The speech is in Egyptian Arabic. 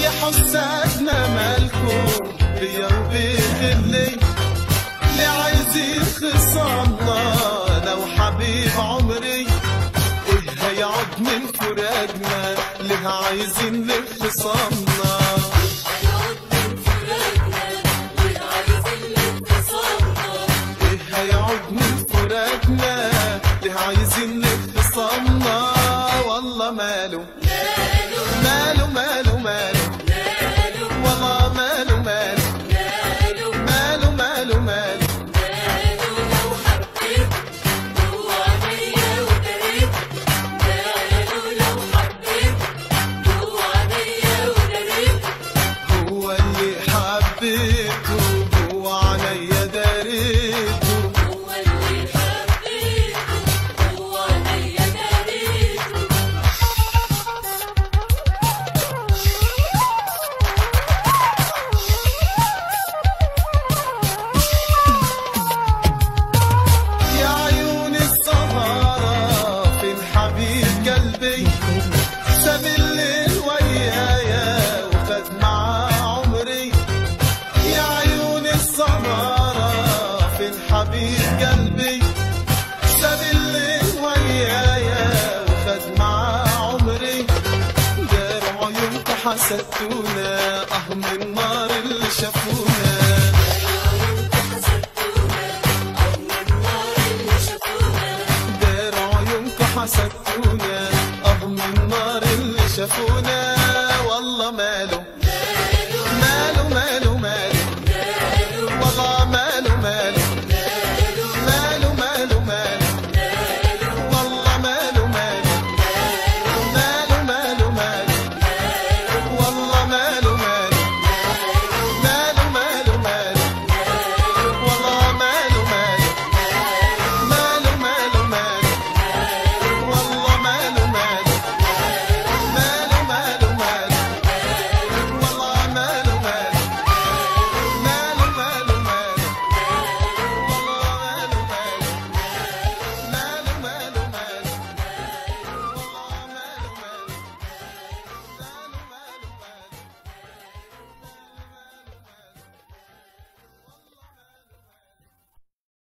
يا حسادنا مالكم بيا وبيت اللي اللي عايزين خصامنا لو حبيب عمري ايه هيقعد من فراقنا ليه عايزين لخصامنا ايه هيقعد من فراقنا ليه عايزين لخصامنا والله ماله ماله ماله ماله والله ماله ماله ماله ماله ماله هو اللي حبيته هو عليا داريته يا عيون السهرة فين حبيب قلبي ساب الليل ويايا وخد معاه عمري يا عيون السهرة فين حبيب قلبي ساب الليل ويايا وخد معاه عمري دار عيونكم حسدتونا اه من النار اللي شافونا دار عيونكم حسدتونا اه من النار اللي شافونا